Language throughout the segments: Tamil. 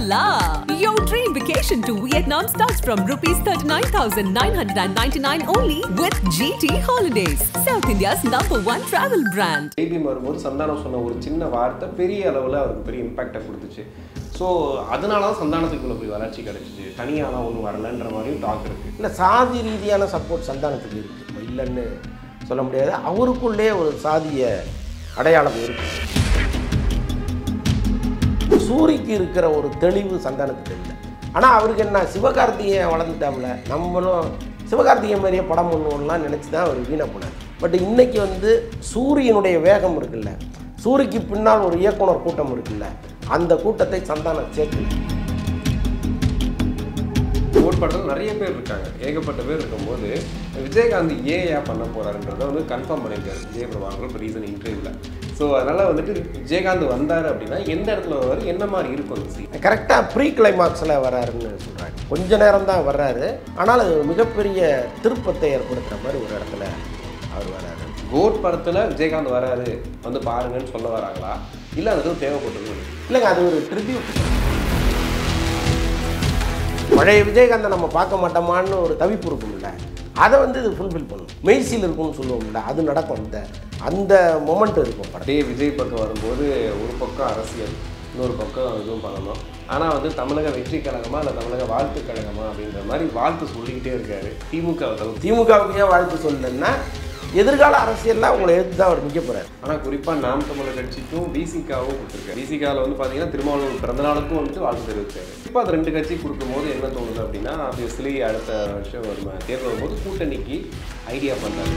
la! Your dream vacation to Vietnam starts from rupees 39,999 only with GT Holidays, South India's number one travel brand. Baby வரும்போது சந்தானம் சொன்ன ஒரு சின்ன வார்த்தை பெரிய அளவில் அவருக்கு பெரிய இம்பாக்டை கொடுத்துச்சு ஸோ அதனால தான் சந்தானத்துக்குள்ள போய் வளர்ச்சி கிடைச்சிச்சு தனியாலாம் ஒன்றும் வரலன்ற மாதிரியும் டாக் இருக்கு இல்லை சாதி ரீதியான சப்போர்ட் சந்தானத்துக்கு இருக்குது நம்ம இல்லைன்னு சொல்ல முடியாது அவருக்குள்ளே ஒரு சாதிய அடையாளம் இருக்கு சூரிக்கு இருக்கிற ஒரு தெளிவு சந்தானத்துக்கு இல்லை ஆனால் அவருக்கு என்ன சிவகார்த்திகேயன் வளர்ந்துட்டாம்ல நம்மளும் சிவகார்த்திகேயன் மாதிரியே படம் பண்ணுவோம்லாம் நினச்சி தான் அவர் வீணா போனார் பட் இன்னைக்கு வந்து சூரியனுடைய வேகம் இருக்குல்ல சூரிக்கு பின்னால் ஒரு இயக்குனர் கூட்டம் இருக்குல்ல அந்த கூட்டத்தை சந்தானம் சேர்க்கல ஓட் படத்தில் நிறைய பேர் இருக்காங்க ஏகப்பட்ட பேர் இருக்கும்போது விஜயகாந்த் ஏயா பண்ண போறாருன்றத வந்து கன்ஃபார்ம் பண்ணியிருக்காரு விஜய் பிரபாகர் இப்போ ரீசன் இன்டர்வியூவில் ஸோ அதனால் வந்துட்டு விஜயகாந்த் வந்தார் அப்படின்னா எந்த இடத்துல வருவார் என்ன மாதிரி இருக்கும் அந்த scene? கரெக்டாக ப்ரீ கிளைமாக்ஸில் வர்றாருன்னு சொல்கிறாங்க கொஞ்ச நேரம் தான் வர்றாரு ஆனால் அது மிகப்பெரிய திருப்பத்தை ஏற்படுத்துகிற மாதிரி ஒரு இடத்துல அவர் வர்றாரு கோட் படத்தில் விஜயகாந்த் வராரு வந்து பாருங்கன்னு சொல்ல வராங்களா இல்லை அது எதுவும் தேவைப்பட்டது இல்லைங்க அது ஒரு ட்ரிபியூட் பழைய விஜயகாந்தை நம்ம பார்க்க மாட்டோமான்னு ஒரு தவிப்பு இருக்கும்ல அதை வந்து இது ஃபுல்ஃபில் பண்ணும் மெய்சில் இருக்கும்னு சொல்லுவோம்ல அது நடக்கும் அந்த அந்த மொமெண்ட் இருக்கும் படம் அப்படியே விஜய் பக்கம் வரும்போது ஒரு பக்கம் அரசியல் இன்னொரு பக்கம் இதுவும் பண்ணணும் ஆனால் வந்து தமிழக வெற்றி கழகமா இல்லை தமிழக வாழ்த்து கழகமா அப்படின்ற மாதிரி வாழ்த்து சொல்லிக்கிட்டே இருக்காரு திமுக தவிர்த்து திமுகவுக்கு ஏன் வாழ்த்து சொல்லலைன்னா எதிர்கால அரசியலில் அவங்களை எடுத்து தான் அவர் நிற்க போகிறார் ஆனால் குறிப்பாக நாம் தமிழர் கட்சிக்கும் பிசிகாவும் கொடுத்துருக்காரு பிசிகாவில் வந்து பார்த்தீங்கன்னா திருமாவளவன் பிறந்த நாளுக்கும் வந்துட்டு வாழ்த்து தெரிவித்தாரு இப்போ அது ரெண்டு கட்சி கொடுக்கும்போது என்ன தோணுது அப்படின்னா ஆப்வியஸ்லி அடுத்த வருஷம் வரும் தேர்தல் வரும்போது கூட்டணிக்கு ஐடியா பண்ணாரு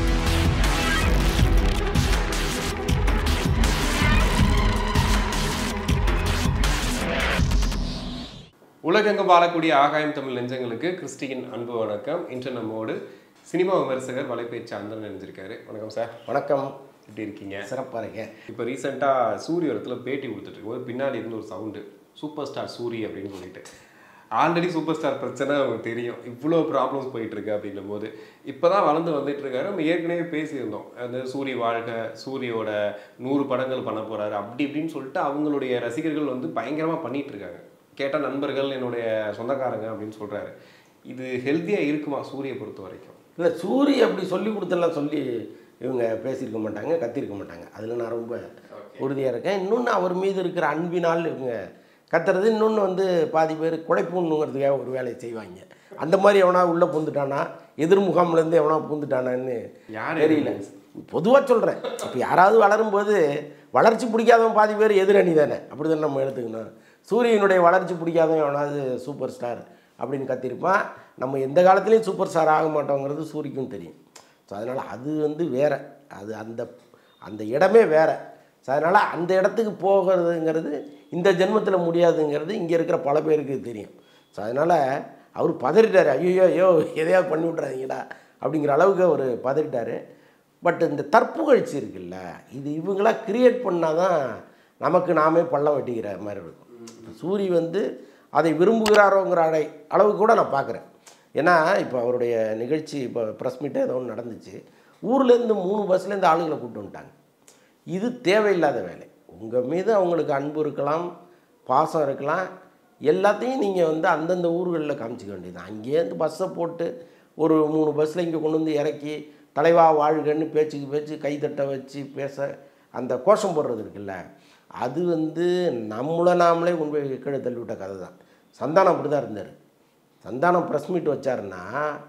உலகெங்கும் வாழக்கூடிய ஆகாயம் தமிழ் நெஞ்சங்களுக்கு கிறிஸ்டியின் அன்பு வணக்கம் இன்று நம்மோடு சினிமா விமர்சகர் வலைபேச்சு அந்தன் நினைஞ்சிருக்காரு வணக்கம் சார் வணக்கம் எப்படி இருக்கீங்க சிறப்பாக இருக்கேன் இப்போ ரீசெண்டாக சூரிய இடத்துல பேட்டி கொடுத்துட்டு இருக்கும்போது பின்னாடி இருந்து ஒரு சவுண்டு சூப்பர் ஸ்டார் சூரி அப்படின்னு சொல்லிட்டு ஆல்ரெடி சூப்பர் ஸ்டார் பிரச்சனை அவங்களுக்கு தெரியும் இவ்வளோ ப்ராப்ளம்ஸ் போயிட்டு இருக்கு அப்படின்னும் போது இப்போ தான் வளர்ந்து வந்துட்டு இருக்காரு நம்ம ஏற்கனவே பேசியிருந்தோம் அந்த சூரி வாழ்க சூரியோட நூறு படங்கள் பண்ண போறாரு அப்படி இப்படின்னு சொல்லிட்டு அவங்களுடைய ரசிகர்கள் வந்து பயங்கரமாக பண்ணிட்டு இருக்காங்க கேட்டால் நண்பர்கள் என்னுடைய சொந்தக்காரங்க அப்படின்னு சொல்றாரு இது ஹெல்த்தியாக இருக்குமா சூரியை பொறுத்த வரைக்கும் இல்லை சூரி அப்படி சொல்லி கொடுத்தெல்லாம் சொல்லி இவங்க பேசியிருக்க மாட்டாங்க கத்திருக்க மாட்டாங்க அதில் நான் ரொம்ப உறுதியாக இருக்கேன் இன்னொன்று அவர் மீது இருக்கிற அன்பினால் இவங்க கத்துறது இன்னொன்று வந்து பாதி பேர் குழைப்புண்ணுங்கிறதுக்காக ஒரு வேலையை செய்வாங்க அந்த மாதிரி எவனா உள்ளே பூந்துட்டானா எதிர் முகாம்லேருந்து எவனா பூந்துட்டானான்னு யார் தெரியல பொதுவாக சொல்கிறேன் இப்போ யாராவது வளரும்போது வளர்ச்சி பிடிக்காதவன் பாதி பேர் எதிரணி தானே அப்படி தானே நம்ம எடுத்துக்கணும் சூரியனுடைய வளர்ச்சி பிடிக்காதவன் எவனாவது சூப்பர் ஸ்டார் அப்படின்னு கத்திருப்பான் நம்ம எந்த காலத்துலேயும் சூப்பர் ஸ்டார் ஆக மாட்டோங்கிறது சூரிக்கும் தெரியும் ஸோ அதனால் அது வந்து வேற அது அந்த அந்த இடமே வேற ஸோ அதனால் அந்த இடத்துக்கு போகிறதுங்கிறது இந்த ஜென்மத்தில் முடியாதுங்கிறது இங்கே இருக்கிற பல பேருக்கு தெரியும் ஸோ அதனால் அவர் பதறிட்டார் ஐயோ ஐயோ எதையாவது பண்ணி விட்றாதீங்கடா அப்படிங்கிற அளவுக்கு அவர் பதறிட்டார் பட் இந்த தற்புகழ்ச்சி இருக்குல்ல இது இவங்களா கிரியேட் பண்ணால் தான் நமக்கு நாமே பள்ளம் வெட்டிக்கிற மாதிரி இருக்கும் சூரி வந்து அதை விரும்புகிறாரோங்கிற அடை அளவுக்கு கூட நான் பார்க்குறேன் ஏன்னா இப்போ அவருடைய நிகழ்ச்சி இப்போ ப்ரெஸ் மீட்டே ஏதோ ஒன்று நடந்துச்சு ஊர்லேருந்து மூணு பஸ்லேருந்து ஆளுங்களை கூப்பிட்டு வந்துட்டாங்க இது தேவையில்லாத வேலை உங்கள் மீது அவங்களுக்கு அன்பு இருக்கலாம் பாசம் இருக்கலாம் எல்லாத்தையும் நீங்கள் வந்து அந்தந்த ஊர்களில் காமிச்சிக்க வேண்டியது அங்கேருந்து பஸ்ஸை போட்டு ஒரு மூணு பஸ்ஸில் இங்கே கொண்டு வந்து இறக்கி தலைவா வாழ்கன்னு பேச்சுக்கு பேச்சு கைத்தட்ட வச்சு பேச அந்த கோஷம் போடுறது இருக்குல்ல அது வந்து நம்மளை நாமளே கொண்டு போய் கீழே தள்ளி விட்ட கதை தான் சந்தானம் அப்படி தான் இருந்தார் சந்தானம் ப்ரெஸ் மீட் வச்சாருன்னா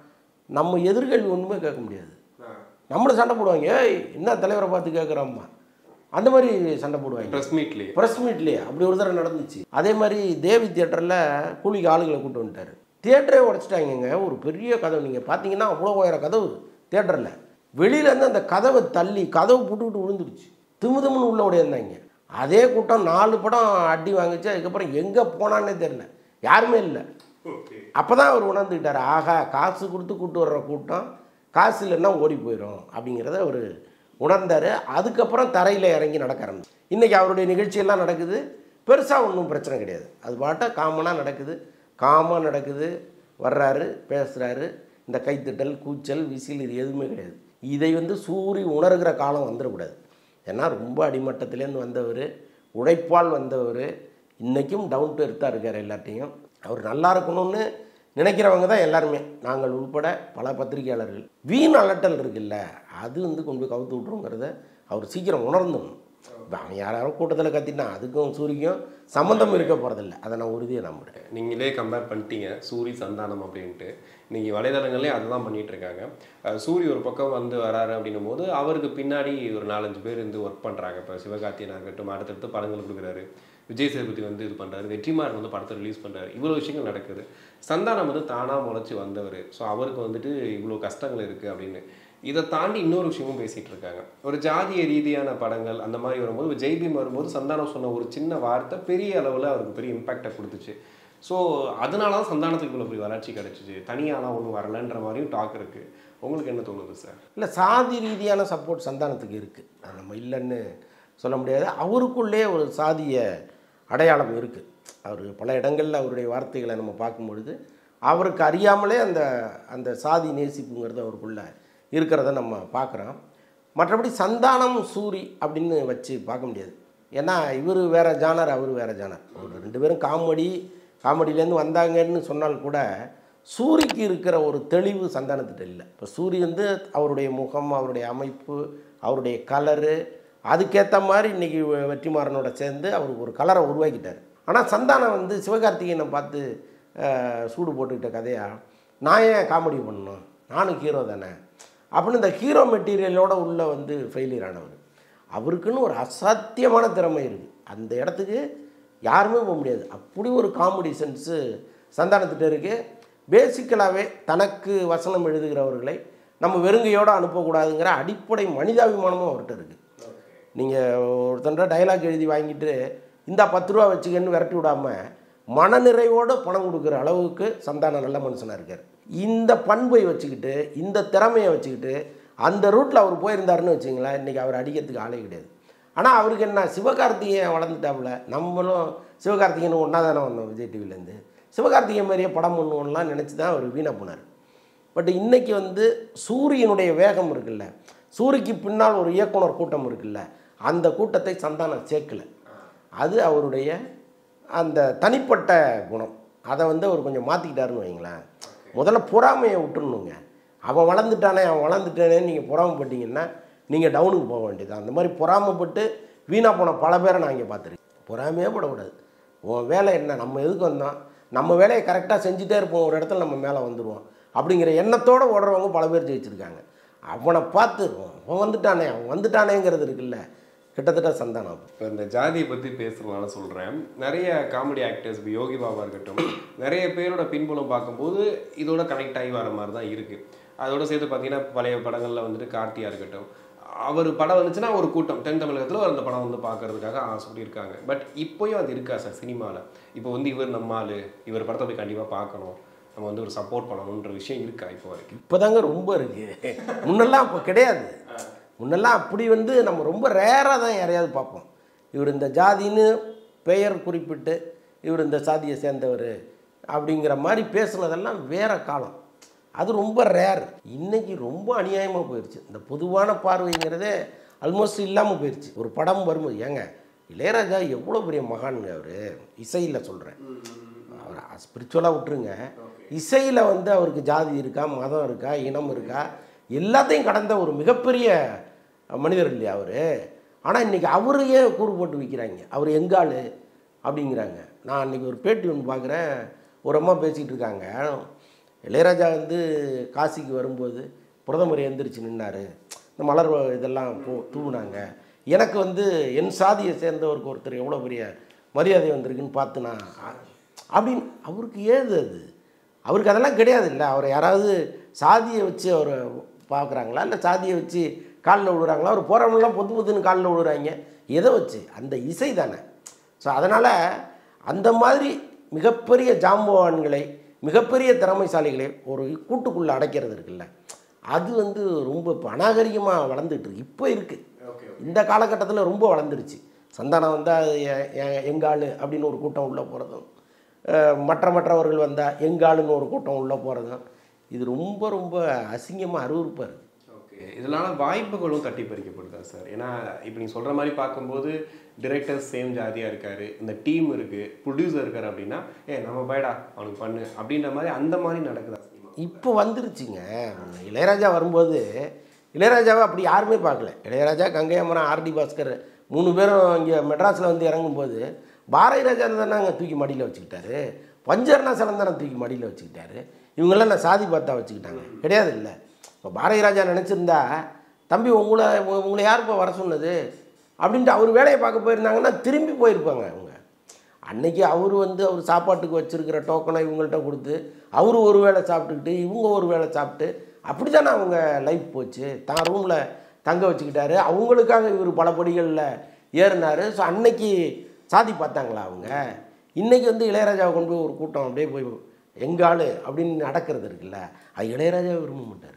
நம்ம எதிர்கேள்வி ஒன்றுமே கேட்க முடியாது நம்மளை சண்டை போடுவாங்க ஏய் என்ன தலைவரை பார்த்து கேட்குறாம்மா அந்த மாதிரி சண்டை போடுவாங்க ப்ரெஸ் மீட்லேயே ப்ரெஸ் மீட்லேயே அப்படி ஒரு தடவை நடந்துச்சு அதே மாதிரி தேவி தியேட்டரில் கூலிக்கு ஆளுகளை கூட்டு வந்துட்டார் தியேட்டரே உடச்சிட்டாங்கங்க ஒரு பெரிய கதவு நீங்கள் பார்த்தீங்கன்னா அவ்வளோ உயர கதவு தியேட்டரில் வெளியிலேருந்து அந்த கதவை தள்ளி கதவு போட்டுக்கிட்டு விழுந்துருச்சு திமு திமுன்னு உள்ள ஓடியிருந்தாங்க அதே கூட்டம் நாலு படம் அடி வாங்கிச்சு அதுக்கப்புறம் எங்கே போனான்னே தெரில யாருமே இல்லை அப்போ தான் அவர் உணர்ந்துக்கிட்டார் ஆகா காசு கொடுத்து கூட்டு வர்ற கூட்டம் காசு இல்லைன்னா ஓடி போயிடும் அப்படிங்கிறத அவர் உணர்ந்தார் அதுக்கப்புறம் தரையில் இறங்கி நடக்க ஆரம்பிச்சு இன்றைக்கி அவருடைய நிகழ்ச்சியெல்லாம் நடக்குது பெருசாக ஒன்றும் பிரச்சனை கிடையாது அது பாட்ட காமனாக நடக்குது காமாக நடக்குது வர்றாரு பேசுகிறாரு இந்த கைத்தட்டல் கூச்சல் விசில் இது எதுவுமே கிடையாது இதை வந்து சூரி உணர்கிற காலம் வந்துடக்கூடாது ஏன்னா ரொம்ப அடிமட்டத்திலேருந்து வந்தவர் உழைப்பால் வந்தவர் இன்றைக்கும் டவுன் டு எர்த்தாக இருக்கார் எல்லாத்தையும் அவர் நல்லா இருக்கணும்னு நினைக்கிறவங்க தான் எல்லாருமே நாங்கள் உள்பட பல பத்திரிகையாளர்கள் வீண் அலட்டல் இருக்குல்ல அது வந்து கொண்டு போய் கவுத்து விட்ருங்கிறத அவர் சீக்கிரம் உணர்ந்துடணும் இப்போ அவன் யாராவது கூட்டத்தில் கத்தினா அதுக்கும் சூரிக்கும் சம்மந்தம் இருக்க போகிறதில்ல அதை நான் உறுதியாக நம்புகிறேன் நீங்களே கம்பேர் பண்ணிட்டீங்க சூரி சந்தானம் அப்படின்ட்டு நீங்கள் வலைதளங்களே அதுதான் பண்ணிட்டு இருக்காங்க அஹ் சூரி ஒரு பக்கம் வந்து வராரு அப்படின்னும் போது அவருக்கு பின்னாடி ஒரு நாலஞ்சு பேர் இருந்து ஒர்க் பண்ணுறாங்க இப்போ சிவகார்த்தியனாக இருக்கட்டும் அடுத்தடுத்து படங்கள் கொடுக்குறாரு விஜய் சேதுபதி வந்து இது பண்ணுறாரு வெற்றிமாறன் வந்து படத்தை ரிலீஸ் பண்ணுறாரு இவ்வளோ விஷயங்கள் நடக்குது சந்தானம் வந்து தானாக முளைச்சி வந்தவர் ஸோ அவருக்கு வந்துட்டு இவ்வளோ கஷ்டங்கள் இருக்குது அப்படின்னு இதை தாண்டி இன்னொரு விஷயமும் பேசிகிட்டு இருக்காங்க ஒரு ஜாதிய ரீதியான படங்கள் அந்த மாதிரி வரும்போது ஜெய்பீம் வரும்போது சந்தானம் சொன்ன ஒரு சின்ன வார்த்தை பெரிய அளவில் அவருக்கு பெரிய இம்பாக்டை கொடுத்துச்சு ஸோ அதனால தான் சந்தானத்துக்கு இவ்வளோ பெரிய வளர்ச்சி கிடச்சிச்சு தனியாலாம் ஒன்றும் வரலன்ற மாதிரியும் டாக் இருக்குது உங்களுக்கு என்ன தோணுது சார் இல்லை சாதி ரீதியான சப்போர்ட் சந்தானத்துக்கு இருக்குது அது நம்ம இல்லைன்னு சொல்ல முடியாது அவருக்குள்ளே ஒரு சாதிய அடையாளம் இருக்குது அவர் பல இடங்களில் அவருடைய வார்த்தைகளை நம்ம பார்க்கும் பொழுது அவருக்கு அறியாமலே அந்த அந்த சாதி நேசிப்புங்கிறது அவருக்குள்ள இருக்கிறத நம்ம பார்க்குறோம் மற்றபடி சந்தானம் சூரி அப்படின்னு வச்சு பார்க்க முடியாது ஏன்னா இவர் வேற ஜானர் அவர் வேற ஜானர் ஒரு ரெண்டு பேரும் காமெடி காமெடியிலேருந்து வந்தாங்கன்னு சொன்னால் கூட சூரிக்கு இருக்கிற ஒரு தெளிவு சந்தானத்திட்ட இல்லை இப்போ சூரி வந்து அவருடைய முகம் அவருடைய அமைப்பு அவருடைய கலரு அதுக்கேற்ற மாதிரி இன்றைக்கி வெற்றிமாறனோட சேர்ந்து அவருக்கு ஒரு கலரை உருவாக்கிட்டார் ஆனால் சந்தானம் வந்து சிவகார்த்திகேயனை பார்த்து அஹ், சூடு போட்டுக்கிட்ட கதையா நான் ஏன் காமெடி பண்ணணும் நானும் ஹீரோ தானே அப்படின்னு இந்த ஹீரோ மெட்டீரியலோட உள்ள வந்து ஃபெயிலியர் ஆனவர் அவருக்குன்னு ஒரு அசாத்தியமான திறமை இருக்குது அந்த இடத்துக்கு யாருமே போக முடியாது அப்படி ஒரு காமெடி சென்ஸு சந்தானத்திட்ட இருக்குது பேசிக்கலாகவே தனக்கு வசனம் எழுதுகிறவர்களை நம்ம வெறுங்கையோடு அனுப்பக்கூடாதுங்கிற அடிப்படை மனிதாபிமானமும் அவர்கிட்ட இருக்குது நீங்கள் ஒருத்தன்ற டைலாக் எழுதி வாங்கிட்டு இந்த பத்து ரூபா வச்சுக்கன்னு விரட்டி விடாமல் மனநிறைவோடு பணம் கொடுக்குற அளவுக்கு சந்தானம் நல்ல மனுஷனாக இருக்கார் இந்த பண்பை வச்சுக்கிட்டு இந்த திறமையை வச்சுக்கிட்டு அந்த ரூட்டில் அவர் போயிருந்தாருன்னு வச்சுங்களேன் இன்றைக்கி அவர் அடிக்கிறதுக்கு ஆளே கிடையாது ஆனால் அவருக்கு என்ன சிவகார்த்திகேயன் வளர்ந்துட்டாப்புல நம்மளும் சிவகார்த்திகேயன் ஒன்றா தானே வந்தோம் விஜய் டிவிலேருந்து சிவகார்த்திகேயன் மாதிரியே படம் பண்ணுவோம்லாம் நினச்சி தான் அவர் வீணாக போனார் பட் இன்னைக்கு வந்து சூரியனுடைய வேகம் இருக்குல்ல சூரிக்கு பின்னால் ஒரு இயக்குனர் கூட்டம் இருக்குல்ல அந்த கூட்டத்தை சந்தானம் சேர்க்கல அது அவருடைய அந்த தனிப்பட்ட குணம் அதை வந்து அவர் கொஞ்சம் மாற்றிக்கிட்டாருன்னு வைங்களேன் முதல்ல பொறாமையை விட்டுறணுங்க அவன் வளர்ந்துட்டானே அவன் வளர்ந்துட்டானே நீங்கள் பொறாமைப்பட்டீங்கன்னா நீங்கள் டவுனுக்கு போக வேண்டியது அந்த மாதிரி பொறாமைப்பட்டு வீணாக போன பல பேரை நான் இங்கே பார்த்துருக்கேன் பொறாமையே படக்கூடாது உன் வேலை என்ன நம்ம எதுக்கு வந்தோம் நம்ம வேலையை கரெக்டாக செஞ்சுட்டே இருப்போம் ஒரு இடத்துல நம்ம மேலே வந்துடுவோம் அப்படிங்கிற எண்ணத்தோடு ஓடுறவங்க பல பேர் ஜெயிச்சிருக்காங்க அவனை பார்த்து அவன் வந்துட்டானே அவன் வந்துட்டானேங்கிறது இருக்குல்ல கிட்டத்தட்ட சந்தானம் இப்போ இந்த ஜாதியை பற்றி பேசுறதுனால சொல்கிறேன் நிறைய காமெடி ஆக்டர்ஸ் இப்போ யோகி பாபா இருக்கட்டும் நிறைய பேரோட பின்புலம் பார்க்கும்போது இதோட கனெக்ட் ஆகி வர மாதிரி தான் இருக்குது அதோட சேர்த்து பார்த்தீங்கன்னா பழைய படங்களில் வந்துட்டு கார்த்தியா இருக்கட்டும் அவர் படம் வந்துச்சுன்னா ஒரு கூட்டம் தென் தமிழகத்தில் அந்த படம் வந்து பார்க்கறதுக்காக ஆசைப்பட்டு இருக்காங்க பட் இப்போயும் அது இருக்கா சார் சினிமாவில் இப்போ வந்து இவர் நம்ம ஆளு இவர் படத்தை போய் கண்டிப்பாக பார்க்கணும் நம்ம வந்து ஒரு சப்போர்ட் பண்ணணுன்ற விஷயம் இருக்கா இப்போ வரைக்கும் இப்போதாங்க ரொம்ப இருக்கு முன்னெல்லாம் அப்போ கிடையாது முன்னெல்லாம் அப்படி வந்து நம்ம ரொம்ப ரேராக தான் யாரையாவது பார்ப்போம் இவர் இந்த ஜாதின்னு பெயர் குறிப்பிட்டு இவர் இந்த சாதியை சேர்ந்தவர் அப்படிங்கிற மாதிரி பேசுனதெல்லாம் வேற காலம் அது ரொம்ப ரேர் இன்னைக்கு ரொம்ப அநியாயமாக போயிடுச்சு இந்த பொதுவான பார்வைங்கிறதே ஆல்மோஸ்ட் இல்லாமல் போயிடுச்சு ஒரு படம் வரும்போது ஏங்க இளையராஜா எவ்வளோ பெரிய மகானுங்க அவர் இசையில் சொல்கிறேன் அவர் ஸ்பிரிச்சுவலாக விட்டுருங்க இசையில் வந்து அவருக்கு ஜாதி இருக்கா மதம் இருக்கா இனம் இருக்கா எல்லாத்தையும் கடந்த ஒரு மிகப்பெரிய மனிதர் இல்லையா அவர் ஆனால் இன்றைக்கி அவரையே கூறு போட்டு விற்கிறாங்க அவர் எங்காள் அப்படிங்கிறாங்க நான் அன்றைக்கி ஒரு பேட்டி ஒன்று பார்க்குறேன் ஒரு அம்மா பேசிகிட்டு இருக்காங்க இளையராஜா வந்து காசிக்கு வரும்போது பிரதமர் எந்திரிச்சு நின்னார் இந்த மலர் இதெல்லாம் போ தூவுனாங்க எனக்கு வந்து என் சாதியை சேர்ந்தவருக்கு ஒருத்தர் எவ்வளோ பெரிய மரியாதை வந்திருக்குன்னு பார்த்து நான் அப்படின்னு அவருக்கு ஏது அது அவருக்கு அதெல்லாம் கிடையாது இல்லை அவரை யாராவது சாதியை வச்சு அவரை பார்க்குறாங்களா இல்லை சாதியை வச்சு காலில் விழுறாங்களா அவர் போகிறவங்களாம் பொத்து பொத்துன்னு காலில் விழுறாங்க எதை வச்சு அந்த இசை தானே ஸோ அதனால் அந்த மாதிரி மிகப்பெரிய ஜாம்பவான்களை மிகப்பெரிய திறமைசாலிகளை ஒரு கூட்டுக்குள்ளே அடைக்கிறது இருக்குல்ல அது வந்து ரொம்ப இப்போ அநாகரிகமாக வளர்ந்துட்டு இருக்கு இப்போ இருக்குது இந்த காலகட்டத்தில் ரொம்ப வளர்ந்துருச்சு சந்தானம் வந்தால் எங்காள் அப்படின்னு ஒரு கூட்டம் உள்ளே போகிறதும் அஹ் மற்ற மற்றவர்கள் வந்தால் எங்காளுன்னு ஒரு கூட்டம் உள்ளே போகிறதும் இது ரொம்ப ரொம்ப அசிங்கமாக அருவருப்பாக இருக்குது ஓகே இதனால வாய்ப்புகளும் தட்டி பறிக்கப்படுதா சார் ஏன்னா இப்போ நீங்க சொல்ற மாதிரி பார்க்கும்போது டிரெக்டர் சேம் ஜாதியா இருக்காரு இந்த டீம் இருக்கு ப்ரொடியூசர் இருக்காரு அப்படின்னா ஏ நம்ம பயடா அவனுக்கு பண்ணு அப்படின்ற மாதிரி அந்த மாதிரி நடக்குதா சினிமா இப்போ வந்துருச்சுங்க இளையராஜா வரும்போது இளையராஜாவை அப்படி யாருமே பார்க்கல இளையராஜா கங்கை அமரன் ஆர்டி பாஸ்கர் மூணு பேரும் இங்கே மெட்ராஸில் வந்து இறங்கும்போது பாரதி ராஜா தானே அங்கே தூக்கி மடியில் வச்சுக்கிட்டாரு பஞ்சர்னா சலந்தனை தூக்கி மடியில் வச்சுக்கிட்டாரு இவங்கெல்லாம் நான் சாதி பார்த்தா வச்சுக்கிட்டாங்க கிடையாது இல்லை இப்போ பாரதி ராஜா நினச்சிருந்தா தம்பி உங்களை உ- உங்களை யாருப்பா வர சொன்னது அப்படின்ட்டு அவர் வேலையை பார்க்க போயிருந்தாங்கன்னா திரும்பி போயிருப்பாங்க அவங்க அன்னைக்கு அவர் வந்து அவர் சாப்பாட்டுக்கு வச்சிருக்கிற டோக்கனை இவங்கள்ட்ட கொடுத்து அவர் ஒரு வேளை சாப்பிட்டுக்கிட்டு இவங்க ஒரு வேளை சாப்பிட்டு அப்படி தானே அவங்க லைஃப் போச்சு தான் ரூமில் தங்க வச்சுக்கிட்டாரு அவங்களுக்காக இவர் பல படிகளில் ஏறினார் ஸோ அன்னைக்கு சாதி பார்த்தாங்களா அவங்க இன்னைக்கு வந்து இளையராஜாவை கொண்டு போய் ஒரு கூட்டம் அப்படியே போய் எங்க ஆளு அப்படின்னு நடக்கிறது இருக்குல்ல அது இளையராஜாவை விரும்ப மாட்டார்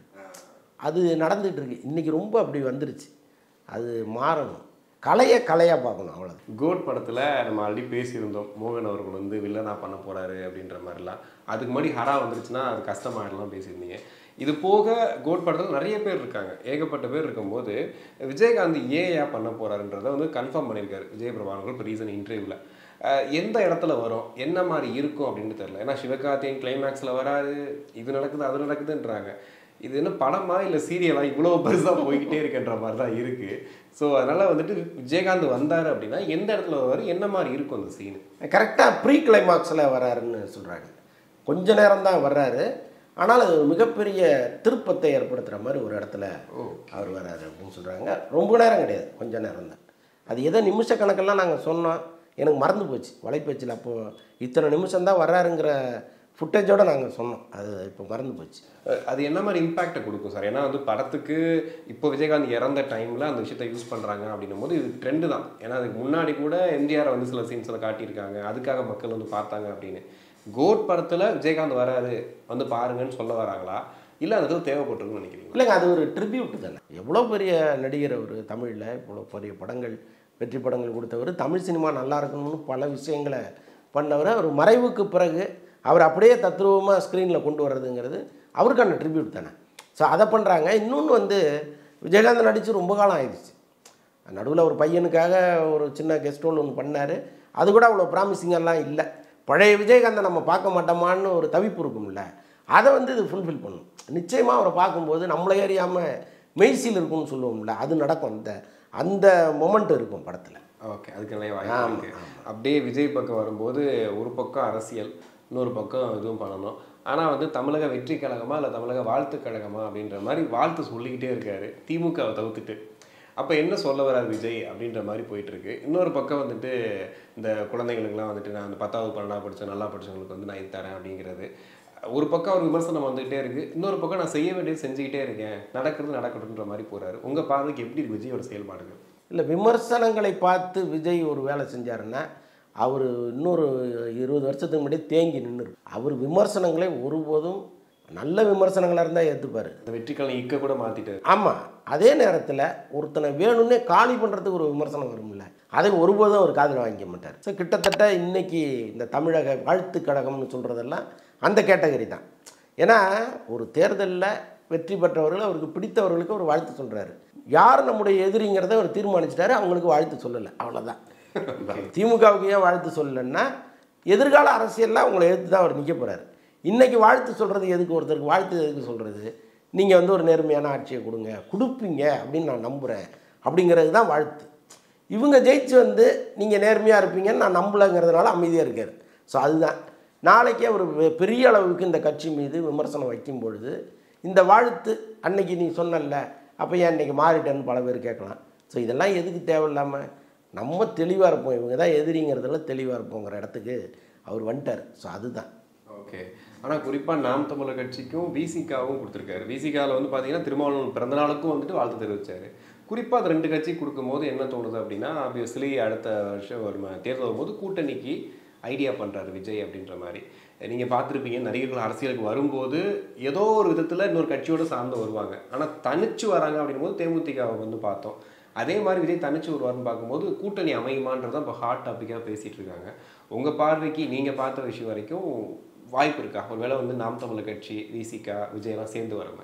அது நடந்துகிட்டு இருக்கு இன்னைக்கு ரொம்ப அப்படி வந்துருச்சு அது மாறணும் கலையை கலையாக பார்க்கணும் அவ்வளோதான் கோட் படத்துல நம்ம ஆல்ரெடி பேசியிருந்தோம் மோகன் அவர்கள் வந்து வில்லனா பண்ண போறாரு அப்படின்ற மாதிரிலாம் அதுக்கு முன்னாடி ஹரா வந்துருச்சுன்னா அது கஷ்டமாயிடலாம் பேசியிருந்தீங்க இது போக கோட் படத்தில் நிறைய பேர் இருக்காங்க ஏகப்பட்ட பேர் இருக்கும்போது விஜயகாந்த் ஏயா பண்ண போறாருன்றதை வந்து கன்ஃபார்ம் பண்ணியிருக்காரு விஜய் பிரபாகர் இப்போ ரீசன் இன்டர்வியூவில் எந்த இடத்துல வரும் என்ன மாதிரி இருக்கும் அப்படின்னு தெரியல ஏன்னா சிவகார்த்தியன் கிளைமேக்ஸில் வராது இது நடக்குது அது நடக்குதுன்றாங்க இது என்ன படமா இல்லை சீரியலா இவ்வளோ பெருசாக போய்கிட்டே இருக்குன்ற மாதிரி தான் இருக்கு ஸோ அதனால வந்துட்டு விஜயகாந்த் வந்தார் அப்படின்னா எந்த இடத்துல வருவார் என்ன மாதிரி இருக்கும் அந்த சீனு கரெக்டாக ப்ரீ கிளைமாக்ஸில் வர்றாருன்னு சொல்கிறாங்க கொஞ்ச நேரம் தான் வர்றாரு ஆனால் அது ஒரு மிகப்பெரிய திருப்பத்தை ஏற்படுத்துகிற மாதிரி ஒரு இடத்துல அவர் வர்றாரு அப்படின்னு சொல்கிறாங்க ரொம்ப நேரம் கிடையாது கொஞ்ச நேரம் தான் அது எதோ நிமிஷ கணக்கெல்லாம் நாங்கள் சொன்னோம் எனக்கு மறந்து போச்சு வலைப்பேச்சில் அப்போது இத்தனை நிமிஷம் தான் வர்றாருங்கிற ஃபுட்டேஜோடு நாங்கள் சொன்னோம் அது இப்போ மறந்து போச்சு அஹ் அது என்ன மாதிரி இம்பாக்டை கொடுக்கும் சார் ஏன்னா வந்து படத்துக்கு இப்போ விஜயகாந்த் இறந்த டைமில் அந்த விஷயத்தை யூஸ் பண்ணுறாங்க அப்படின்னும் போது இது ட்ரெண்டு தான் ஏன்னா அதுக்கு முன்னாடி கூட எம்ஜிஆர் வந்து சில சீன்ஸில் காட்டியிருக்காங்க அதுக்காக மக்கள் வந்து பார்த்தாங்க அப்படின்னு கோட் படத்தில் விஜயகாந்த் வராது வந்து பாருங்கன்னு சொல்ல வராங்களா இல்லை அது ஏதோ தேவைப்பட்டிருக்குன்னு நினைக்கிறீங்க இல்லைங்க அது ஒரு ட்ரிபியூட் தானே எவ்வளோ பெரிய நடிகர் அவர் தமிழில் இவ்வளோ பெரிய படங்கள் வெற்றி படங்கள் கொடுத்தவர் தமிழ் சினிமா நல்லா இருக்கணும்னு பல விஷயங்களை பண்ணவர் அவர் மறைவுக்கு பிறகு அவர் அப்படியே தத்ரூபமாக ஸ்க்ரீனில் கொண்டு வர்றதுங்கிறது அவருக்கான ட்ரிபியூட் தானே ஸோ அதை பண்ணுறாங்க இன்னொன்று வந்து விஜயகாந்த் நடித்து ரொம்ப காலம் ஆயிடுச்சு நடுவில் ஒரு பையனுக்காக ஒரு சின்ன கெஸ்ட் ரோல் ஒன்று பண்ணார் அது கூட அவ்வளோ ப்ராமிசிங்கெல்லாம் இல்லை பழைய விஜயகாந்தை நம்ம பார்க்க மாட்டோமான்னு ஒரு தவிப்பு இருக்கும்ல அதை வந்து இது ஃபுல்ஃபில் பண்ணும் நிச்சயமாக அவரை பார்க்கும்போது நம்மளை அறியாமல் மெய்சில் இருக்கும்னு சொல்லுவோம்ல அது நடக்கும் அந்த அந்த மொமெண்ட் இருக்கும் படத்தில் ஓகே அதுக்கு நிறைய வாய்ப்பு இருக்கு அப்படியே விஜய் பக்கம் வரும்போது ஒரு பக்கம் அரசியல் இன்னொரு பக்கம் இதுவும் பண்ணணும் ஆனால் வந்து தமிழக வெற்றி கழகமா இல்லை தமிழக வாழ்த்து கழகமா அப்படின்ற மாதிரி வாழ்த்து சொல்லிக்கிட்டே இருக்காரு திமுகவை தவிர்த்துட்டு அப்போ என்ன சொல்ல வரார் விஜய் அப்படின்ற மாதிரி போயிட்டு இருக்கு இன்னொரு பக்கம் வந்துட்டு இந்த குழந்தைங்களுக்குலாம் வந்துட்டு நான் அந்த பத்தாவது பன்னெண்டாவது படித்தேன் நல்லா படிச்சவங்களுக்கு வந்து நான் இது தரேன் அப்படிங்கிறது ஒரு பக்கம் ஒரு விமர்சனம் வந்துகிட்டே இருக்கு இன்னொரு பக்கம் நான் செய்ய வேண்டியது செஞ்சுக்கிட்டே இருக்கேன் நடக்கிறது நடக்கட்டும்ன்ற மாதிரி போறாரு உங்க பார்வைக்கு எப்படி இருக்கு விஜயோட செயல்பாடுகள் இல்லை விமர்சனங்களை பார்த்து விஜய் ஒரு வேலை செஞ்சாருன்னா அவர் இன்னொரு இருபது வருஷத்துக்கு முன்னாடி தேங்கி நின்று அவர் விமர்சனங்களை ஒருபோதும் நல்ல விமர்சனங்களாக இருந்தால் ஏற்றுப்பார் இந்த வெற்றிக்காலம் இக்க கூட மாத்திட்டாரு ஆமாம் அதே நேரத்தில் ஒருத்தனை வேணும்னே காலி பண்ணுறதுக்கு ஒரு விமர்சனம் வரும்ல அதை ஒருபோதும் அவர் காதில் வாங்கிக்க மாட்டார் ஸோ கிட்டத்தட்ட இன்னைக்கு இந்த தமிழக வாழ்த்து கழகம்னு சொல்கிறதெல்லாம் அந்த கேட்டகரி தான் ஏன்னா ஒரு தேர்தலில் வெற்றி பெற்றவர்கள் அவருக்கு பிடித்தவர்களுக்கு அவர் வாழ்த்து சொல்கிறாரு யார் நம்முடைய எதிரிங்கிறத அவர் தீர்மானிச்சிட்டாரு அவங்களுக்கு வாழ்த்து சொல்லலை அவ்வளோதான் திமுகவுக்கு ஏன் வாழ்த்து சொல்லலைன்னா எதிர்கால அரசியலில் அவங்களை எதிர்த்து தான் அவர் நிற்க போகிறாரு இன்றைக்கி வாழ்த்து சொல்கிறது எதுக்கு ஒருத்தருக்கு வாழ்த்து எதுக்கு சொல்கிறது நீங்கள் வந்து ஒரு நேர்மையான ஆட்சியை கொடுங்க கொடுப்பீங்க அப்படின்னு நான் நம்புகிறேன் அப்படிங்கிறது தான் வாழ்த்து இவங்க ஜெயிச்சு வந்து நீங்கள் நேர்மையாக இருப்பீங்கன்னு நான் நம்பலைங்கிறதுனால அமைதியாக இருக்கார் ஸோ அதுதான் நாளைக்கே அவர் வெ- பெரிய அளவுக்கு இந்த கட்சி மீது விமர்சனம் வைக்கும் பொழுது இந்த வாழ்த்து அன்னைக்கு நீ சொன்னல்ல அப்போ ஏன் இன்னைக்கு மாறிட்டேன்னு பல பேர் கேட்கலாம் ஸோ இதெல்லாம் எதுக்கு தேவையில்லாமல் நம்ம தெளிவாக இருப்போம் இவங்க தான் எதிரிங்கிறதுல தெளிவாக இருப்போங்கிற இடத்துக்கு அவர் வந்துட்டார் ஸோ அதுதான் ஓகே ஆனால் குறிப்பாக நாம் தமிழர் கட்சிக்கும் விசிகாவும் கொடுத்துருக்காரு விசிகாவில் வந்து பார்த்தீங்கன்னா திருமாவளவன் பிறந்த நாளுக்கும் வந்துட்டு வாழ்த்து தெரிவிச்சாரு குறிப்பாக அது ரெண்டு கட்சி கொடுக்கும்போது என்ன தோணுது அப்படின்னா ஆப்வியஸ்லி அடுத்த வருஷம் வரும் தேர்தல் வரும்போது கூட்டணிக்கு ஐடியா பண்ணுறாரு விஜய் அப்படின்ற மாதிரி நீங்கள் பார்த்துருப்பீங்க நடிகர்கள் அரசியலுக்கு வரும்போது ஏதோ ஒரு விதத்தில் இன்னொரு கட்சியோட சார்ந்து வருவாங்க ஆனால் தனிச்சு வராங்க அப்படின்னும் போது தேமுதிகவை வந்து பார்த்தோம் அதே மாதிரி விஜய் தனிச்சு வருவார்னு பார்க்கும்போது கூட்டணி அமையுமான்றதான் இப்போ ஹாட் டாப்பிக்காக பேசிகிட்டு இருக்காங்க உங்கள் பார்வைக்கு நீங்கள் பார்த்த விஷயம் வரைக்கும் வாய்ப்பு இருக்கா ஒருவேளை வந்து நாம் தமிழர் கட்சி விசிகா விஜயெல்லாம் சேர்ந்து வர மாதிரி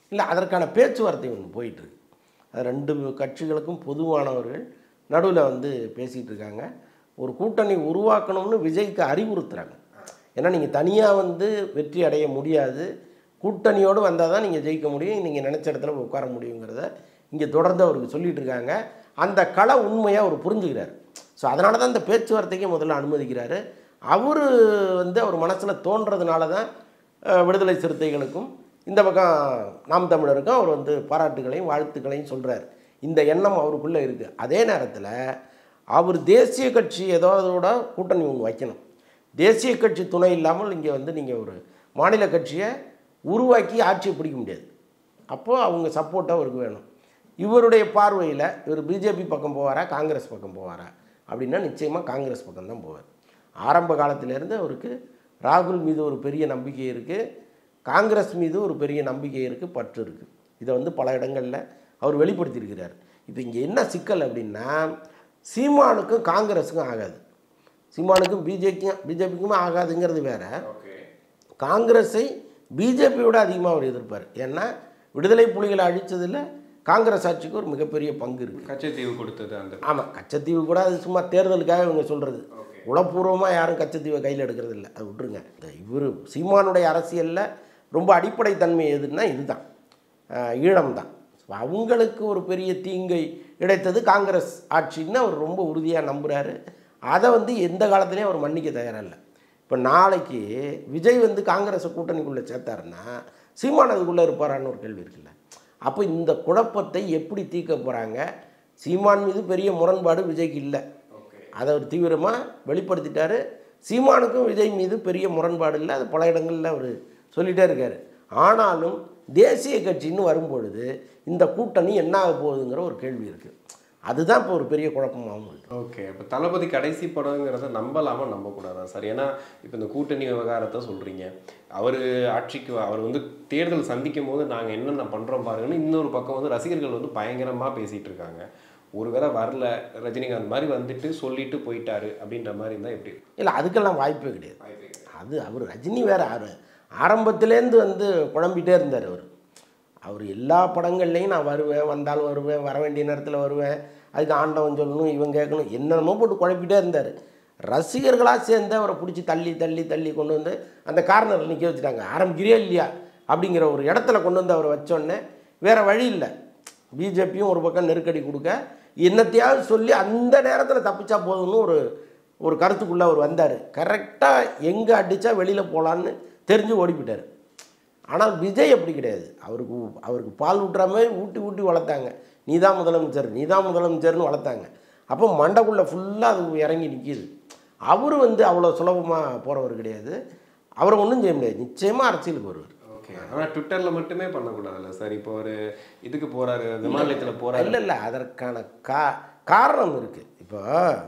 இல்லை அதற்கான பேச்சுவார்த்தை ஒன்று போயிட்டுருக்கு அது ரெண்டு கட்சிகளுக்கும் பொதுவானவர்கள் நடுவில் வந்து பேசிகிட்டு இருக்காங்க ஒரு கூட்டணி உருவாக்கணும்னு விஜய்க்கு அறிவுறுத்துறாங்க ஏன்னா நீங்கள் தனியாக வந்து வெற்றி அடைய முடியாது கூட்டணியோடு வந்தால் தான் நீங்கள் ஜெயிக்க முடியும் நீங்கள் நினச்ச இடத்துல போய் உட்கார முடியுங்கிறத இங்கே தொடர்ந்து அவருக்கு சொல்லிட்டு இருக்காங்க அந்த கள உண்மையை அவர் புரிஞ்சுக்கிறார் ஸோ அதனால தான் இந்த பேச்சுவார்த்தைக்கு முதல்ல அனுமதிக்கிறாரு அவர் வந்து அவர் மனசில் தோன்றதுனால தான் அஹ், விடுதலை சிறுத்தைகளுக்கும் இந்த பக்கம் நாம் தமிழருக்கும் அவர் வந்து பாராட்டுகளையும் வாழ்த்துக்களையும் சொல்கிறார் இந்த எண்ணம் அவருக்குள்ளே இருக்குது அதே நேரத்தில் அவர் தேசிய கட்சி ஏதோதோட கூட்டணி ஒன்று வைக்கணும் தேசிய கட்சி துணை இல்லாமல் இங்கே வந்து நீங்கள் ஒரு மாநில கட்சியை உருவாக்கி ஆட்சியை பிடிக்க முடியாது அப்போது அவங்க சப்போர்ட் அவருக்கு வேணும் இவருடைய பார்வையில் இவர் பிஜேபி பக்கம் போவாரா காங்கிரஸ் பக்கம் போவாரா அப்படின்னா நிச்சயமாக காங்கிரஸ் பக்கம் தான் போவார் ஆரம்ப காலத்திலேருந்து அவருக்கு ராகுல் மீது ஒரு பெரிய நம்பிக்கை இருக்குது காங்கிரஸ் மீது ஒரு பெரிய நம்பிக்கை இருக்குது பற்று இருக்குது இதை வந்து பல இடங்களில் அவர் வெளிப்படுத்தியிருக்கிறார் இப்போ இங்கே என்ன சிக்கல் அப்படின்னா சீமானுக்கும் காங்கிரஸுக்கும் ஆகாது சீமானுக்கும் பிஜேக்கும் பிஜேபிக்குமே ஆகாதுங்கிறது வேற ஓகே காங்கிரஸை பிஜேபியோட அதிகமாக அவர் எதிர்ப்பார் ஏன்னா விடுதலை புலிகளை அழித்ததில் காங்கிரஸ் ஆட்சிக்கு ஒரு மிகப்பெரிய பங்கு இருக்குது கச்சத்தீவு கொடுத்தது அந்த ஆமாம் கச்சத்தீவு கூட அது சும்மா தேர்தலுக்காக இவங்க சொல்கிறது உளப்பூர்வமாக யாரும் கச்சத்தீவை கையில் எடுக்கிறது இல்லை அது விட்டுருங்க இந்த இவர் சீமானுடைய அரசியலில் ரொம்ப அடிப்படை தன்மை எதுன்னா இதுதான் ஆஹ் ஈழம்தான் அவங்களுக்கு ஒரு பெரிய தீங்கை இழைத்தது காங்கிரஸ் ஆட்சின்னு அவர் ரொம்ப உறுதியாக நம்புகிறாரு அதை வந்து எந்த காலத்துலேயும் அவர் மன்னிக்க தயாராக இல்லை இப்போ நாளைக்கு விஜய் வந்து காங்கிரஸை கூட்டணிக்குள்ளே சேர்த்தாருன்னா சீமான் அதுக்குள்ளே இருப்பாரான்னு ஒரு கேள்வி இருக்குல்ல அப்போ இந்த குழப்பத்தை எப்படி தீர்க்க போகிறாங்க சீமான் மீது பெரிய முரண்பாடு விஜய்க்கு இல்லை அதை அவர் தீவிரமாக வெளிப்படுத்திட்டாரு சீமானுக்கும் விஜய் மீது பெரிய முரண்பாடு இல்லை அது பல இடங்களில் அவர் சொல்லிகிட்டே இருக்கார் ஆனாலும் தேசிய கட்சின்னு வரும்பொழுது இந்த கூட்டணி என்ன ஆக போகுதுங்கிற ஒரு கேள்வி இருக்குது அதுதான் இப்போ ஒரு பெரிய குழப்பமாகவும் இருக்குது ஓகே இப்போ தளபதி கடைசி படங்கிறத நம்பலாமா நம்பக்கூடாதா சார் ஏன்னா இப்போ இந்த கூட்டணி விவகாரத்தை சொல்கிறீங்க அவர் ஆட்சிக்கு அவர் வந்து தேர்தல் சந்திக்கும் போது நாங்கள் என்னென்ன பண்ணுறோம் பாருங்கன்னு இன்னொரு பக்கம் வந்து ரசிகர்கள் வந்து பயங்கரமாக பேசிகிட்டு இருக்காங்க ஒருவேளை வரல ரஜினிகாந்த் மாதிரி வந்துட்டு சொல்லிட்டு போயிட்டாரு அப்படின்ற மாதிரி இருந்தால் எப்படி இருக்கும்? இல்லை அதுக்கெல்லாம் வாய்ப்பே கிடையாது வாய்ப்பே கிடையாது. அது அவர் ரஜினி வேற ஆறு ஆரம்பத்துலேருந்து வந்து குழம்பிட்டே இருந்தார் அவர் அவர் எல்லா படங்கள்லையும் நான் வருவேன் வந்தாலும் வருவேன் வர வேண்டிய நேரத்தில் வருவேன் அதுக்கு ஆண்டவன் சொல்லணும் இவன் கேட்கணும் என்னென்னமோ போட்டு குழப்பிட்டே இருந்தார் ரசிகர்களாக சேர்ந்து அவரை பிடிச்சி தள்ளி தள்ளி தள்ளி கொண்டு வந்து அந்த கார்னரில் நிற்க வச்சுட்டாங்க ஆரம்பிக்கிறியா இல்லையா அப்படிங்கிற ஒரு இடத்துல கொண்டு வந்து அவரை வச்சோடனே வேறு வழி இல்லை பிஜேபியும் ஒரு பக்கம் நெருக்கடி கொடுக்க என்னத்தையாவது சொல்லி அந்த நேரத்தில் தப்பிச்சா போதும்னு ஒரு ஒரு கருத்துக்குள்ளே அவர் வந்தார் கரெக்டாக எங்கே அடித்தா வெளியில் போகலான்னு தெரிஞ்சு ஓடிப்பிட்டார் ஆனால் விஜய் அப்படி கிடையாது அவருக்கு ஊ- அவருக்கு பால் ஊட்டுற மாதிரி ஊட்டி ஊட்டி வளர்த்தாங்க நீ தான் முதலமைச்சர் நீ தான் முதலமைச்சர்னு வளர்த்தாங்க அப்போ மண்டைக்குள்ளே ஃபுல்லாக அது இறங்கி நிற்கிது அவர் வந்து அவ்வளோ சுலபமாக போகிறவர் கிடையாது அவரை ஒன்றும் செய்ய முடியாது நிச்சயமாக அரசியலுக்கு வருவார் ஓகே ஆனால் ட்விட்டரில் மட்டுமே பண்ணக்கூடாதுல்ல சார் இப்போ ஒரு இதுக்கு போகிறாரு விமானத்தில் போகிறாரு இல்லை இல்லை அதற்கான கா காரணம் இருக்குது இப்போ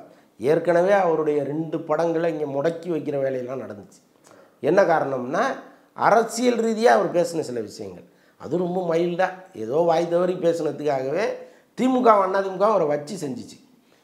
ஏற்கனவே அவருடைய ரெண்டு படங்களை இங்கே முடக்கி வைக்கிற வேலையெல்லாம் நடந்துச்சு என்ன காரணம்னா அரசியல் ரீதியாக அவர் பேசின சில விஷயங்கள் அது ரொம்ப மைல்டாக ஏதோ வாய் தவறி பேசுனதுக்காகவே திமுக அதிமுக அவரை வச்சு செஞ்சுச்சு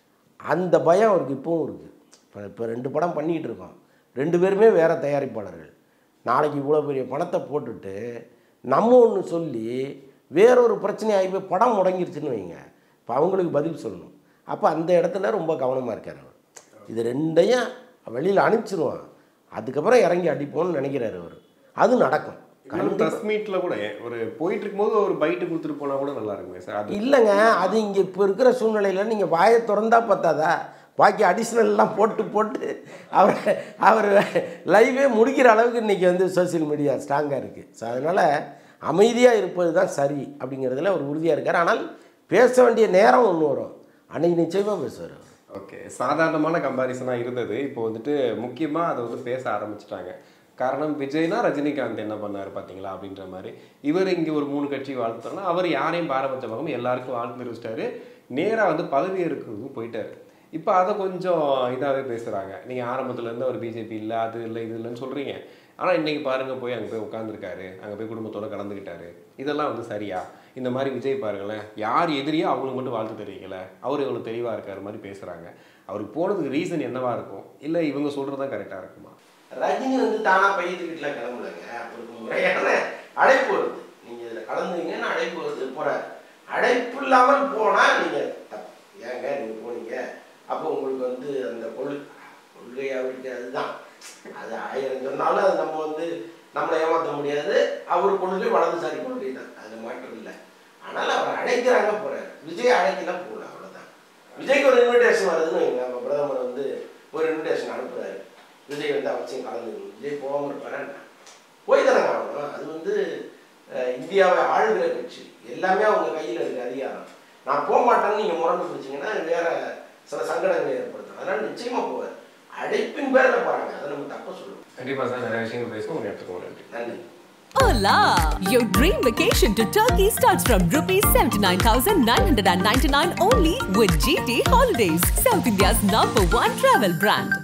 அந்த பயம் அவருக்கு இப்பவும் இருக்குது இப்போ இப்போ ரெண்டு படம் பண்ணிக்கிட்டு இருக்கோம் ரெண்டு பேருமே வேறு தயாரிப்பாளர்கள் நாளைக்கு இவ்வளோ பெரிய பணத்தை போட்டுட்டு நம்ம ஒன்று சொல்லி வேறொரு பிரச்சனை ஆகி போய் படம் முடங்கிருச்சுன்னு வைங்க இப்போ அவங்களுக்கு பதில் சொல்லணும் அப்போ அந்த இடத்துல ரொம்ப கவனமாக இருக்கார் அவர் இது ரெண்டையும் வெளியில் அனுப்பிச்சிருவான் அதுக்கப்புறம் இறங்கி அடிப்போம்னு நினைக்கிறாரு அவர் அது நடக்கும் ப்ரெஸ் மீட்டில் கூட ஒரு போயிட்டு இருக்கும்போது ஒரு பைட்டு கொடுத்துட்டு போனால் கூட நல்லா இருக்குமே சார் அது இல்லைங்க அது இங்கே இப்போ இருக்கிற சூழ்நிலையில் நீங்கள் வாயை திறந்தா பார்த்தாதா பாக்கி அடிஷ்னல்லாம் போட்டு போட்டு அவர் அவர் லைவே முடிக்கிற அளவுக்கு இன்றைக்கி வந்து சோஷியல் மீடியா ஸ்ட்ராங்காக இருக்குது ஸோ அதனால் அமைதியாக இருப்பது தான் சரி அப்படிங்கிறதுல அவர் உறுதியாக இருக்கார் ஆனால் பேச வேண்டிய நேரம் ஒன்று வரும் அன்னைக்கு நிச்சயமாக பேசுவார் அவர் ஓகே சாதாரணமான கம்பாரிசனாக இருந்தது இப்போ வந்துட்டு முக்கியமாக அதை வந்து பேச ஆரம்பிச்சிட்டாங்க காரணம் விஜய்னா ரஜினிகாந்த் என்ன பண்ணாரு பார்த்தீங்களா அப்படின்ற மாதிரி இவர் இங்கே ஒரு மூணு கட்சி வாழ்த்துறோம்னா அவர் யாரையும் பாரபட்சமாகவும் எல்லாருக்கும் வாழ்த்து தெரிவிச்சிட்டாரு நேராக வந்து பதவி இருக்கிறதுக்கும் போயிட்டாரு இப்போ அதை கொஞ்சம் இதாகவே பேசுகிறாங்க நீங்கள் ஆரம்பத்துலேருந்து அவர் பிஜேபி இல்லை அது இல்லை இது இல்லைன்னு சொல்கிறீங்க ஆனால் இன்னைக்கு பாருங்கள் போய் அங்கே போய் உட்காந்துருக்காரு அங்கே போய் குடும்பத்தோட கலந்துக்கிட்டாரு இதெல்லாம் வந்து சரியா இந்த மாதிரி விஜய் பாருங்களேன் யார் எதிரியோ அவங்களுக்கு மட்டும் வாழ்த்து தெரிவிக்கல அவர் இவ்வளோ தெளிவாக இருக்கார் மாதிரி பேசுகிறாங்க அவருக்கு போனதுக்கு ரீசன் என்னவா இருக்கும் இல்லை இவங்க சொல்கிறது தான் கரெக்டாக இருக்குமா ரஜினி வந்து தானாக பையத்துக்கிட்டலாம் கிளம்புலங்க அவருக்கு முறையான அழைப்பு வருது நீங்கள் இதில் கலந்துங்கன்னு அழைப்பு வந்து போறாரு அழைப்பு இல்லாமல் போனா நீங்க தப்பு. ஏங்க நீங்க போனீங்க அப்போ உங்களுக்கு வந்து அந்த கொள் கொள்கை அவருக்கு அதுதான் அது ஆயிரம் சொன்னாலும் அது நம்ம வந்து நம்மளை ஏமாற்ற முடியாது அவர் கொள்கை வலதுசாரி கொள்கை தான் அது மாற்றம் இல்லை ஆனால் அவர் அழைக்கிறாங்க போறாரு விஜய் அழைக்கலாம் போகல அவ்வளவுதான் விஜய்க்கு ஒரு இன்விடேஷன் வருதுன்னு வைங்க நம்ம பிரதமர் வந்து ஒரு இன்விடேஷன் அனுப்புறாரு விஜய் வந்து அவசியம் கலந்துக்கணும் விஜய் போகாமல் இருப்பாரா போய் தானே ஆகணும் அது வந்து அஹ், இந்தியாவை ஆளுகிற கட்சி எல்லாமே அவங்க கையில் இருக்கு அதிகாரம் நான் போக மாட்டேன்னு நீங்கள் முரண்டு பிடிச்சிங்கன்னா வேற சில சங்கடங்களை ஏற்படுத்தும் அதனால நிச்சயமா போவார் அழைப்பின் பேரில் போறாங்க அதை நம்ம தப்ப சொல்லுவோம் கண்டிப்பா சார் நிறைய விஷயங்கள் பேசுவோம் ஒரு இடத்துக்கு நன்றி நன்றி Hola! Your dream vacation to Turkey starts from rupees 79,999 only with GT Holidays, South India's number one travel brand.